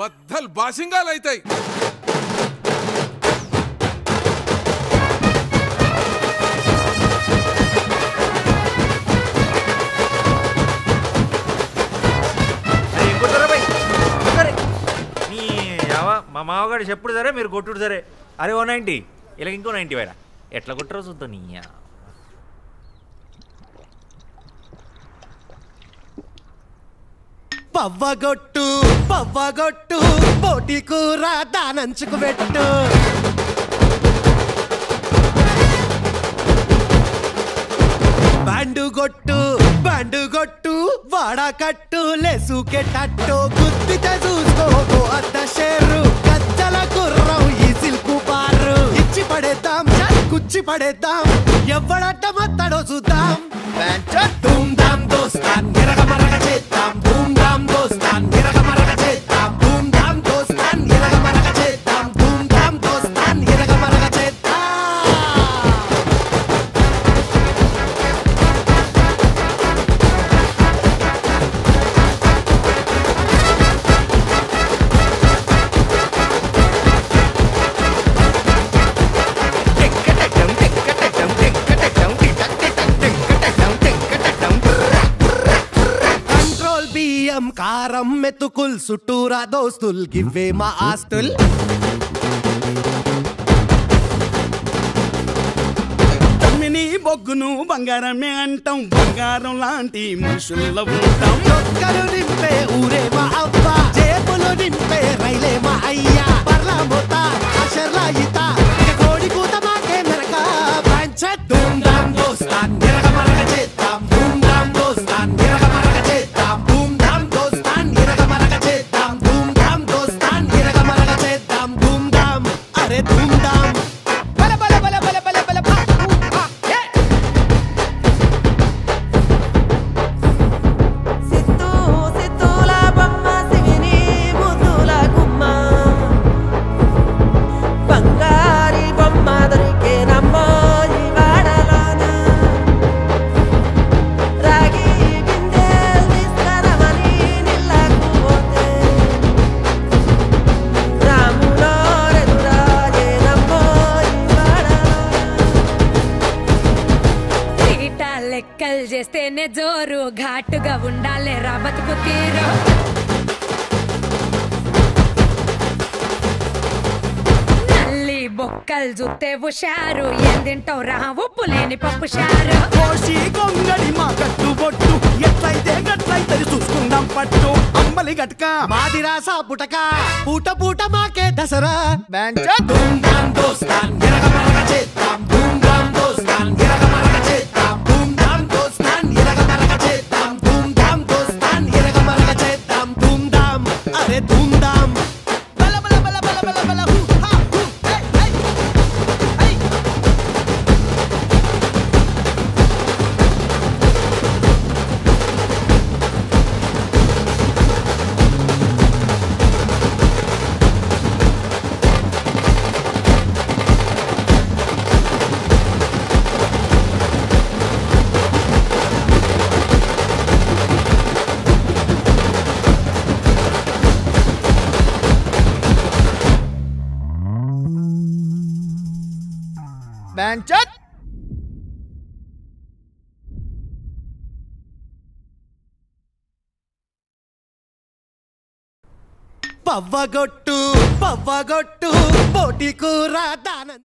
బద్దలు బాసింగాలు అవుతాయి అరే, ఇంకొట్టురా బై. సరే. నీ యావ మా మామగాడు చెప్పుడు సరే మీరు కొట్టుడు సరే అరే ఓ నైంటీ ఇలా ఇంకో నైంటీ వేడా ఎట్లా కొట్టరో చూద్దాం నీ యా. పవ్వగొట్టు పవ్వగొట్టు పోటీ కూర దానంచుకు పెట్టు బ్యాండు కొట్టు బ్యాండు కొట్టు వాడకట్టు లెసుకెట్టట్టు గుద్దితే చూసుకోకు అద్ద షేరు గజ్జల గుర్రం ఈ సిల్కు బారు ఇచ్చి పడేద్దాం చల్ కుచ్చి పడేద్దాం ఎవడట్ట మత్తడో చూద్దాం ధూమ్ ధామ్ దోస్తాన్ ఎరగ మరగ చేద్దాం ధూమ్ ధామ్ దోస్తాన్ ఎరగ మరగ చేద్దాం ధూమ్ ధామ్ దోస్తాన్ ఎరగ మరగ చేద్దాం ధూమ్ ధామ్ దోస్తాన్ ఎరగ మరగ చేద్దాం కంట్రోల్ బియ్యం కారం మెతుకుల్ చుట్టూరా దోస్తుల్ గివ్వే మా ఆస్తుల్ తమ్మిని బొగ్గును బంగారమే అంటాం బంగారం లాంటి మనుషుల్లో ఉంటాం ఒక్కరు నింపే ఊరే మా అవ్వ జేబులు నింపే రైలే మా అయ్యా పర్లా మోత అషర్లా ఈత ఇక కోడి కూత మాకే మెరక పంచత్ ధూమ్ ధామ్ దోస్తాన్ ఎరగ మరగ చేద్దాం ధూమ్ ధామ్ దోస్తాన్ ఎరగ మరగ చేద్దాం ధూమ్ ధామ్ దోస్తాన్ ఎరగ మరగ చేద్దాం ధూమ్ ధామ్ దోస్తాన్ ఎరగ మరగ చేద్దాం ధూమ్ ధామ్ అరే ధూమ్ ధామ్ బల బల బల బల బల బల భా, ఊ, ఆ, ఏ. సిత్తూ సిత్తూల బొమ్మ సిగిరి ముద్దుల గుమ్మ బంగారి బొమ్మ దొరికే నమ్మో ఈ వాడలోన రాగి బిందెలు తీసుకురమని నిల్లకు పోతే రాములో రెదురాజే నమ్మో ఈ వాడలోన తీట లెక్కలు చేస్తేనే జోరు ఘాటుగా ఉండాలి రా బతుకు తీరు నల్లి బొక్కలు చూస్తే హుషారు ఏం తింటావు రా ఉప్పు లేని పప్పు షారు కోసి గొంగడి మా కట్టు బొట్టు ఎట్లయితే గట్లయితే చూసుకుందాం పట్టు అమ్మలి గట్క మాది రాసా పుటక పూట పూట మాకే దసరా ధూమ్ ధామ్ దోస్తాన్ ఎరగ మరగ చేద్దాం ధూమ్ ధామ్ దోస్తాన్ ఎరగ మరగ చేద్దాం ధూమ్ ధామ్ దోస్తాన్ ఎరగ మరగ చేద్దాం ధూమ్ ధామ్ దోస్తాన్ ఎరగ మరగ చేద్దాం ధూమ్ ధామ్ అరే ధూమ్ ధామ్ బల బల బల బల బల బల హూ హా హూ హే హే హే పవ్వగొట్టు పవ్వగొట్టు పోటీ కూర దాన